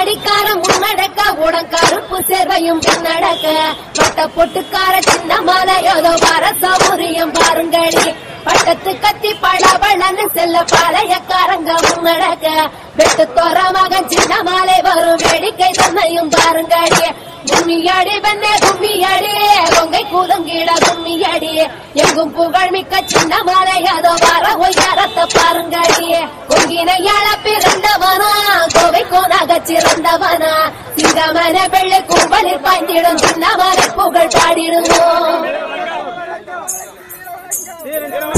கண்ணாடிக்கார முன்னடக்க உடன் கருப்பு சேர்வையும் பின்னடக்க பட்ட பொட்டுக்கார சின்ன மாலை ஏதோ வர சௌரியம் பாருங்கடி பட்டத்து கத்தி பளபளன்னு செல்ல பாளையக்காரங்க முன்னடக்க வெட்டு தோற மகன் சின்ன மாலை வரும் வேடிக்கை தன்னையும் பாருங்கடி கும்மியடி வெண்ணே கும்மியடி கொங்கை கூதங்கிட கும்மியடி எங்கும் புகழ் மிக்க சின்ன மாலை அதோ வர ஒய்யாரத்தை பாருங்கடி கொங்கினையாள பிறந்தவனா கோவை கோனாக சிறந்தவனா சிங்கமன வெள்ளை கும்பலில் பாய்ந்திடும் சின்ன மாலை புகழ் பாடிடுவோம் சீரன்